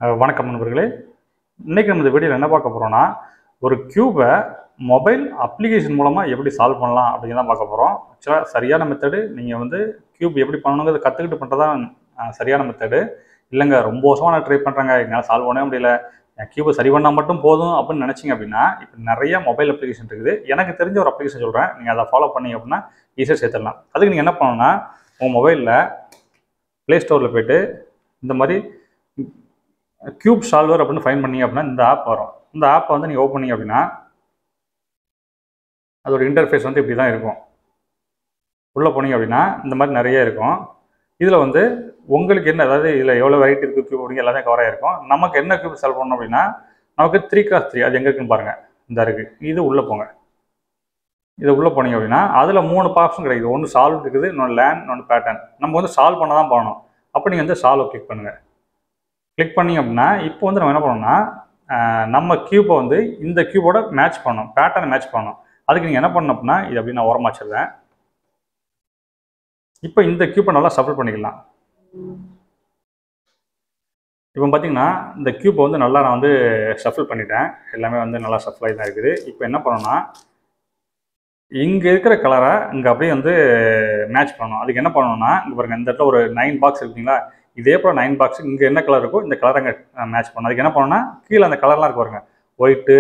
அஹ் வணக்கம் நண்பர்களே இன்னைக்கு நம்ம இந்த வீடியோவில் என்ன பார்க்க போகிறோம்னா ஒரு க்யூபை மொபைல் அப்ளிகேஷன் மூலமாக எப்படி சால்வ் பண்ணலாம் அப்படின்னு தான் பார்க்க போகிறோம் ஆக்சுவலாக சரியான மெத்தடு நீங்கள் வந்து க்யூப் எப்படி பண்ணணுங்கிறத கற்றுக்கிட்டு பண்ணுறதான் சரியான மெத்தடு இல்லைங்க ரொம்ப வருஷமாக நான் ட்ரை பண்ணுறேங்க என்னால் சால்வ் பண்ணவே முடியல என் க்யூபை சரி பண்ணால் மட்டும் போதும் அப்படின்னு நினச்சிங்க அப்படின்னா இப்போ நிறைய மொபைல் அப்ளிகேஷன் இருக்குது எனக்கு தெரிஞ்ச ஒரு அப்ளிகேஷன் சொல்கிறேன் நீங்கள் அதை ஃபாலோ பண்ணீங்க அப்படின்னா ஈஸியாக சேர்த்துடலாம் அதுக்கு நீங்கள் என்ன பண்ணணும்னா உங்கள் மொபைலில் ப்ளே ஸ்டோரில் போயிட்டு இந்த மாதிரி கியூப் சால்வர் அப்படின்னு ஃபைன் பண்ணீங்க அப்படின்னா இந்த ஆப் வரும் இந்த ஆப்பை வந்து நீங்கள் ஓப்பன் பண்ணீங்க அப்படின்னா அதோட இன்டர்ஃபேஸ் வந்து இப்படி தான் இருக்கும் உள்ளே போனீங்க அப்படின்னா இந்த மாதிரி நிறைய இருக்கும் இதில் வந்து உங்களுக்கு என்ன அதாவது இதில் எவ்வளோ வெரைட்டி இருக்குது கியூப் அப்படிங்க எல்லாமே கவர் ஆகிருக்கும் நமக்கு என்ன கியூப் சால்வ் பண்ணணும் அப்படின்னா நமக்கு த்ரீ கிராஸ் த்ரீ அது எங்கே இருக்குன்னு பாருங்கள் இந்த இருக்குது இது உள்ளே போங்க இது உள்ளே போனீங்க அப்படின்னா அதில் மூணு ஆப்ஷன் கிடைக்குது ஒன்று சால்வ் இருக்குது இன்னொன்று லேண்ட் இன்னொன்று பேட்டர்ன் நம்ம வந்து சால்வ் பண்ண தான் பண்ணணும் அப்போ நீங்கள் வந்து சால்வ் கிளிக் பண்ணுங்கள் கிளிக் பண்ணீங்க அப்படின்னா இப்போ வந்து நம்ம என்ன பண்ணணும்னா ஆஹ் நம்ம கியூப்பை வந்து இந்த கியூபோட மேட்ச் பண்ணணும் பேட்டர்னை மேட்ச் பண்ணணும் அதுக்கு நீங்கள் என்ன பண்ணணும் அப்படின்னா இது அப்படி நான் ஓரமாக வச்சிடுறேன் இப்போ இந்த கியூப்பை நல்லா சஃபிள் பண்ணிக்கலாம் இப்போ பார்த்தீங்கன்னா இந்த கியூப்பை வந்து நல்லா நான் வந்து ஷஃபிள் பண்ணிட்டேன் எல்லாமே வந்து நல்லா ஷஃபிள் ஆகி தான் இருக்குது இப்போ என்ன பண்ணணும்னா இங்கே இருக்கிற கலரை இங்கே அப்படியே வந்து மேட்ச் பண்ணணும் அதுக்கு என்ன பண்ணணும்னா இங்கே பாருங்க இந்த இடத்துல ஒரு நைன் பாக்ஸ் இருக்குங்களா இதே போல் நைன் பாக்ஸ் இங்கே என்ன கலர் இருக்கோ இந்த கலரை அங்கே மேட்ச் பண்ணணும் அதுக்கு என்ன பண்ணணும்னா கீழே அந்த கலர்லாம் இருக்கு பாருங்க white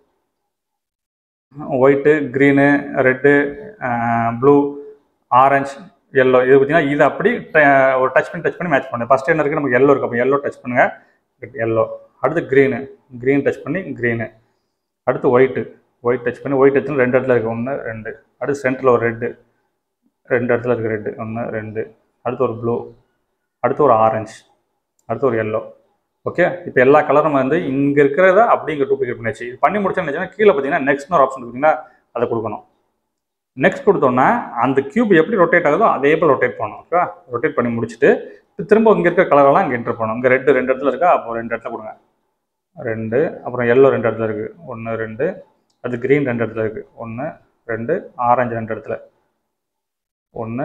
white green red blue orange yellow இது பார்த்தீங்கன்னா இது அப்படி ட- ஒரு டச் பண்ணி டச் பண்ணி மேட்ச் பண்ணுங்க ஃபர்ஸ்ட் என்ன இருக்குது நமக்கு எல்லோ இருக்கு அப்போ எல்லோ டச் பண்ணுங்க எல்லோ அடுத்து க்ரீனு க்ரீன் டச் பண்ணி க்ரீனு அடுத்து ஒயிட்டு ஒயிட் டச் பண்ணி ஒயிட் டச் ரெண்டு இடத்துல இருக்குது ஒன்று ரெண்டு அடுத்து சென்டரில் ஒரு ரெட்டு ரெண்டு இடத்துல இருக்குது ரெட்டு ஒன்று ரெண்டு அடுத்து ஒரு ப்ளூ அடுத்து ஒரு ஆரஞ்சு அடுத்து ஒரு எல்லோ ஓகே இப்போ எல்லா கலரும் வந்து இங்கே இருக்கிறத அப்படி இங்கே டூப்ளிகேட் பண்ணியாச்சு இது பண்ணி முடிச்சோன்னு கீழே பார்த்தீங்கன்னா நெக்ஸ்ட்னு ஒரு ஆப்ஷன் பார்த்தீங்கன்னா அதை கொடுக்கணும் நெக்ஸ்ட் கொடுத்தோன்னா அந்த கியூப் எப்படி ரொட்டேட் ஆகுதோ அதே போல் ரொட்டேட் பண்ணணும் ஓகேவா ரொட்டேட் பண்ணி முடிச்சுட்டு இப்போ திரும்ப இங்கே இருக்கிற கலரெல்லாம் இங்கே என்டர் பண்ணணும் இங்கே ரெட்டு ரெண்டு இடத்துல இருக்கா அப்போ ரெண்டு இடத்துல கொடுங்க ரெண்டு அப்புறம் எல்லோ ரெண்டு இடத்துல இருக்குது ஒன்று ரெண்டு அது க்ரீன் ரெண்டு இடத்துல இருக்குது ஒன்று ரெண்டு ஆரஞ்சு ரெண்டு இடத்துல ஒன்று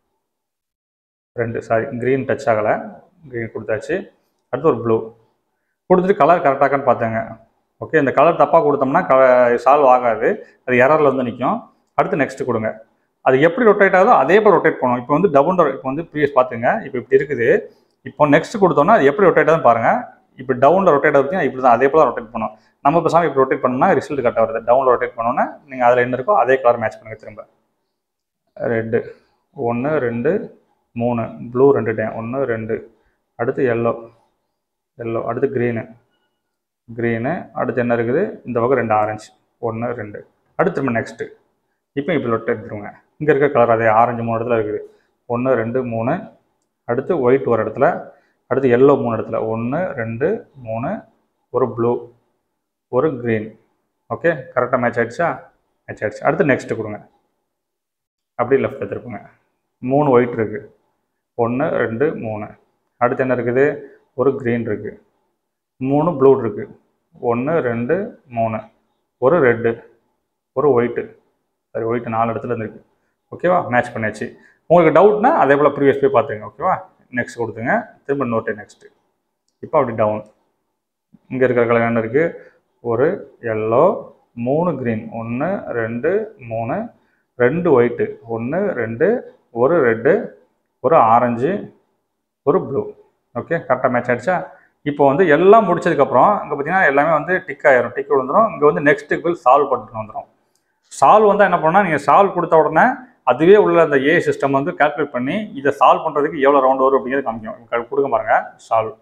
ரெண்டு சாரி க்ரீன் டச் ஆகலை க்ரீன் கொடுத்தாச்சு அடுத்து ஒரு ப்ளூ கொடுத்துட்டு கலர் கரெக்டாகான்னு பார்த்தாங்க ஓகே இந்த கலர் தப்பாக கொடுத்தோம்னா க சால்வ் ஆகாது அது எரரில் வந்து நிற்கும் அடுத்து நெக்ஸ்ட் கொடுங்க அது எப்படி ரொட்டேட் ஆகுதோ அதே போல் ரொட்டேட் பண்ணணும் இப்போ வந்து டபுள் இப்போ வந்து ப்ரீவியஸ் பார்த்துங்க இப்போ இப்படி இருக்குது இப்போ நெக்ஸ்ட் கொடுத்தோம்னா அது எப்படி ரொட்டேட் ஆகுதுன்னு பாருங்கள் இப்போ டவுனில் ரொட்டேட் ஆகுது இப்படி தான் அதே போல் ரொட்டேட் பண்ணணும் நம்ம இப்போ சாமி இப்போ ரொட்டேட் பண்ணோம்னா ரிசல்ட் கரெக்டாக வருது டவுனில் ரொட்டேட் பண்ணோன்னா நீங்கள் அதில் என்ன இருக்கோ அதே கலர் மேட்ச் பண்ணுங்க திரும்ப ரெட்டு ஒன்று ரெண்டு மூணு ப்ளூ ரெண்டு டைம் ஒன்று ரெண்டு அடுத்து எல்லோ எல்லோ அடுத்து க்ரீனு க்ரீனு அடுத்து என்ன இருக்குது இந்த பக்கம் ரெண்டு ஆரஞ்சு ஒன்று ரெண்டு அடுத்து திரும்ப நெக்ஸ்ட்டு இப்போ இப்படி லொட்டை எடுத்துருங்க இங்கே இருக்க கலர் அதே ஆரஞ்சு மூணு இடத்துல இருக்குது ஒன்று ரெண்டு மூணு அடுத்து ஒயிட் ஒரு இடத்துல அடுத்து எல்லோ மூணு இடத்துல ஒன்று ரெண்டு மூணு ஒரு ப்ளூ ஒரு க்ரீன் ஓகே கரெக்டாக மேட்ச் ஆயிடுச்சா மேட்ச் ஆயிடுச்சு அடுத்து நெக்ஸ்ட்டு கொடுங்க அப்படியே லெஃப்ட் எடுத்துருப்போங்க மூணு ஒயிட் இருக்குது ஒன்று ரெண்டு மூணு அடுத்து என்ன இருக்குது ஒரு க்ரீன் இருக்குது மூணு ப்ளூ இருக்குது ஒன்று ரெண்டு மூணு ஒரு ரெட்டு ஒரு ஒயிட்டு சரி ஒயிட்டு நாலு இடத்துல இருந்துருக்கு ஓகேவா மேட்ச் பண்ணியாச்சு உங்களுக்கு டவுட்னா அதே போல் ப்ரீவியஸ் போய் பார்த்துங்க ஓகேவா நெக்ஸ்ட் கொடுத்துங்க திரும்ப நோட்டு நெக்ஸ்ட்டு இப்போ அப்படி டவுன் இங்கே இருக்கிற கலர் என்ன இருக்குது ஒரு எல்லோ மூணு க்ரீன் ஒன்று ரெண்டு மூணு ரெண்டு ஒயிட்டு ஒன்று ரெண்டு ஒரு ரெட்டு ஒரு ஆரஞ்சு ஒரு ப்ளூ ஓகே கரெக்டாக மேட்ச் ஆயிடுச்சா இப்போ வந்து எல்லாம் முடிச்சதுக்கப்புறம் இங்கே பார்த்தீங்கன்னா எல்லாமே வந்து டிக் ஆயிரும் டிக் விழுந்துரும் இங்கே வந்து நெக்ஸ்ட்டுக்கு பில் சால்வ் பண்ணிட்டு வந்துடும் சால்வ் வந்தால் என்ன பண்ணால் நீங்கள் சால்வ் கொடுத்த உடனே அதுவே உள்ள அந்த ஏ சிஸ்டம் வந்து கால்குலேட் பண்ணி இதை சால்வ் பண்ணுறதுக்கு எவ்வளோ ரவுண்ட் வரும் அப்படிங்கிறது காமிக்கும் க- கொடுக்க பாருங்க சால்வ்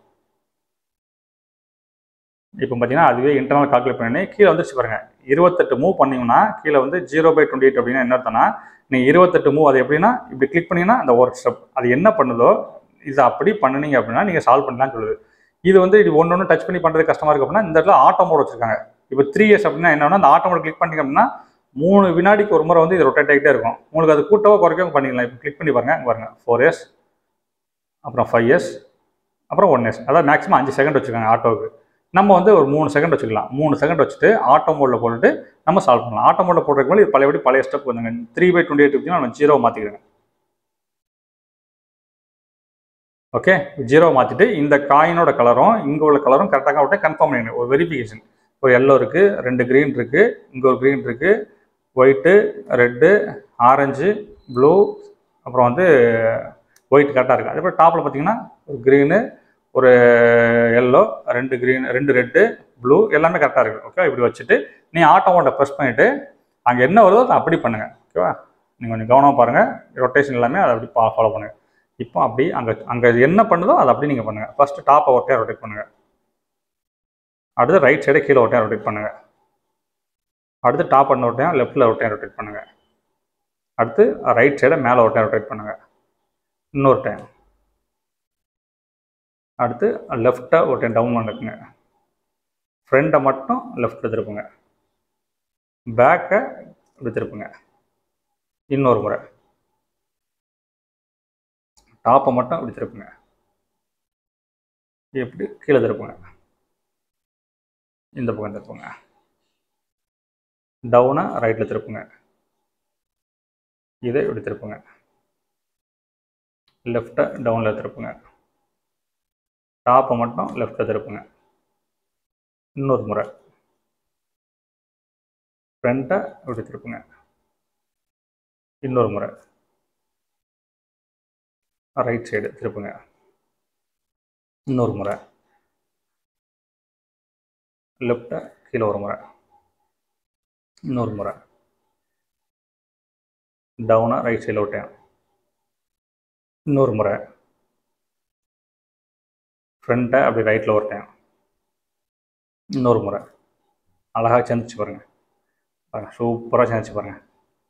இப்போ பார்த்தீங்கன்னா அதுவே இன்டர்னல் கால்குலேட் பண்ணி கீழே வந்துச்சு பாருங்க இருபத்தெட்டு மூவ் பண்ணீங்கன்னா கீழே வந்து ஜீரோ பை டுவெண்ட்டி எயிட் அப்படின்னா என்ன அர்த்தம்னா நீங்கள் இருபத்தெட்டு மூவ் அது எப்படின்னா இப்படி கிளிக் பண்ணீங்கன்னா அந்த ஒரு ஸ்டெப் அது என்ன பண்ணுதோ இதை அப்படி பண்ணுனீங்க அப்படின்னா நீங்கள் சால்வ் பண்ணலாம்னு சொல்லுது இது வந்து இது ஒன்று ஒன்று டச் பண்ணி பண்ணுறது கஷ்டமாக இருக்கு அப்படின்னா இந்த இடத்துல ஆட்டோ மோட் வச்சிருக்காங்க இப்போ த்ரீ இயர்ஸ் அப்படின்னா என்னன்னா அந்த ஆட்டோ மோட் கிளிக் பண்ணிங்க அப்படின்னா மூணு வினாடிக்கு ஒரு முறை வந்து இது ரொட்டேட் ஆகிட்டே இருக்கும் உங்களுக்கு அது கூட்டவோ குறைக்கவோ பண்ணிக்கலாம் இப்போ கிளிக் பண்ணி பாருங்க இங்க பாருங்க ஃபோர் இயர்ஸ் அப்புறம் ஃபைவ் இயர்ஸ் அப்புறம் ஒன் இயர்ஸ் அதாவது மேக்ஸிமம் அஞ்சு செகண்ட் வச்சுருக்காங்க ஆட்டோவுக்கு நம்ம வந்து ஒரு மூணு செகண்ட் வச்சுக்கலாம் மூணு செகண்ட் வச்சுட்டு ஆட்டோ மோடில் போட்டுட்டு நம்ம சால்வ் பண்ணலாம் ஆட்டோ மோடில் போடுறதுக்கு மேலே இது பழையபடி பழைய ஸ்டெப் வந்துங்க த்ரீ பை டுவெண்ட்டி எயிட் நம்ம ஜீரோ மாற்றிக்கிறேங்க ஓகே ஜீரோ மாற்றிட்டு இந்த காயினோட கலரும் இங்கே உள்ள கலரும் கரெக்டாக விட்டு கன்ஃபார்ம் பண்ணிக்கணும் ஒரு வெரிஃபிகேஷன் ஒரு எல்லோ இருக்குது ரெண்டு க்ரீன் இருக்குது இங்கே ஒரு க்ரீன் இருக்குது ஒயிட்டு ரெட்டு ஆரஞ்சு ப்ளூ அப்புறம் வந்து ஒயிட் கரெக்டாக இருக்குது அதே போல் டாப்பில் பார்த்தீங்கன்னா ஒரு க்ரீனு ஒரு எல்லோ ரெண்டு க்ரீன் ரெண்டு ரெட்டு ப்ளூ எல்லாமே கரெக்டாக இருக்குது ஓகே இப்படி வச்சுட்டு நீ ஆட்டோ ஓட்டை ப்ரெஸ் பண்ணிவிட்டு அங்கே என்ன வருதோ அதை அப்படி பண்ணுங்கள் ஓகேவா நீங்கள் கொஞ்சம் கவனமாக பாருங்கள் ரொட்டேஷன் எல்லாமே அதை அப்படி ஃபாலோ பண்ணுங்கள் இப்போ அப்படி அங்கே அங்கே என்ன பண்ணுதோ அதை அப்படி நீங்கள் பண்ணுங்கள் ஃபஸ்ட்டு டாப்பை ஒட்டையாக ரொட்டேட் பண்ணுங்கள் அடுத்து ரைட் சைடை கீழே ஒட்டையாக ரொட்டேட் பண்ணுங்கள் அடுத்து டாப் அண்ட் ஒட்டையாக லெஃப்ட்டில் ஒட்டையாக ரொட்டேட் பண்ணுங்கள் அடுத்து ரைட் சைடை மேலே ஒட்டையாக ரொட்டேட் பண்ணுங்கள் இன்னொரு டைம் அடுத்து லெஃப்ட்டை ஒரு டைம் டவுன் பண்ணுங்க ஃப்ரண்ட்டை மட்டும் லெஃப்ட்டில் திருப்புங்க பேக்கை இப்படி திருப்புங்க இன்னொரு முறை டாப்பை மட்டும் இப்படி திருப்புங்க இப்படி கீழே திருப்புங்க இந்த பக்கம் திருப்புங்க டவுனை ரைட்டில் திருப்புங்க இதை இப்படி திருப்புங்க லெஃப்ட்டை டவுனில் திருப்புங்க டாப்பை மட்டும் லெஃப்ட்டில் திருப்புங்க இன்னொரு முறை ஃப்ரண்ட்டை இப்படி திருப்புங்க இன்னொரு முறை ரைட் சைடு திருப்புங்க இன்னொரு முறை லெஃப்ட்டை கீழே ஒரு முறை இன்னொரு முறை டவுனை ரைட் சைடில் விட்டேன் இன்னொரு முறை ஃப்ரண்ட்டை அப்படி ரைட்டில் விட்டேன் இன்னொரு முறை அழகாக சேர்ந்துச்சு பாருங்கள் பாருங்கள் சூப்பராக சேர்ந்துச்சு பாருங்கள்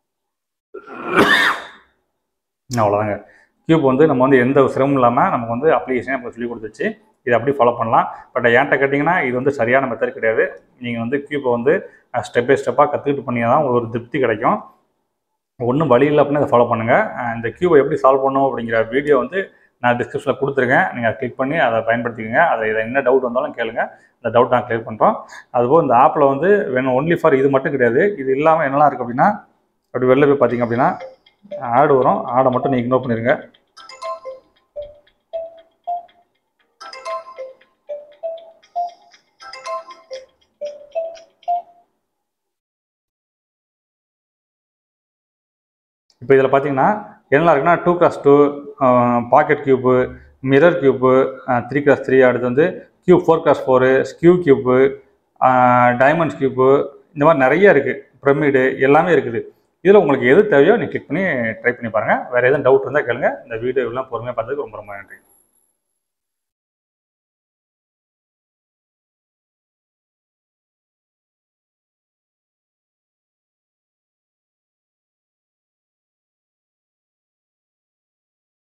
அவ்வளோதாங்க கியூப் வந்து நம்ம வந்து எந்த சிரமம் இல்லாமல் நமக்கு வந்து அப்ளிகேஷனே நமக்கு சொல்லி கொடுத்துச்சு இதை அப்படி ஃபாலோ பண்ணலாம் பட் என்கிட்ட கேட்டிங்கன்னா இது வந்து சரியான மெத்தட் கிடையாது நீங்கள் வந்து கியூப்பை வந்து ஸ்டெப் பை ஸ்டெப்பாக கற்றுக்கிட்டு பண்ணிங்கன்னா தான் உங்களுக்கு ஒரு திருப்தி கிடைக்கும் ஒன்றும் வழி இல்லை அப்படின்னா இதை ஃபாலோ பண்ணுங்கள் இந்த கியூபை எப்படி சால்வ் பண்ணணும் அப்படிங்கிற வீடியோ வந்து நான் டிஸ்கிரிப்ஷனில் கொடுத்துருக்கேன் நீங்கள் கிளிக் பண்ணி அதை பயன்படுத்திக்கங்க அதை இதை என்ன டவுட் வந்தாலும் கேளுங்க அந்த டவுட் நான் கிளியர் பண்ணுறோம் அதுபோல் இந்த ஆப்பில் வந்து வேணும் ஒன்லி ஃபார் இது மட்டும் கிடையாது இது இல்லாமல் என்னெல்லாம் இருக்குது அப்படின்னா அப்படி வெளில போய் பார்த்தீங்க அப்படின்னா ஆடு வரும் ஆடை மட்டும் நீங்கள் இக்னோர் பண்ணிடுங்க இப்போ இதில் பார்த்தீங்கன்னா என்னெல்லாம் இருக்குன்னா two cross two pocket cube mirror cube three cross three அடுத்து வந்து cube four cross four skew cube diamonds cube இந்த மாதிரி நிறைய இருக்குது பிரமிடு எல்லாமே இருக்குது இதில் உங்களுக்கு எது தேவையோ நீ கிளிக் பண்ணி ட்ரை பண்ணி பாருங்கள் வேறு எதுவும் டவுட் இருந்தால் கேளுங்க இந்த வீடியோ எல்லாம் பொறுமையாக பார்த்ததுக்கு ரொம்ப ரொம்ப நன்றி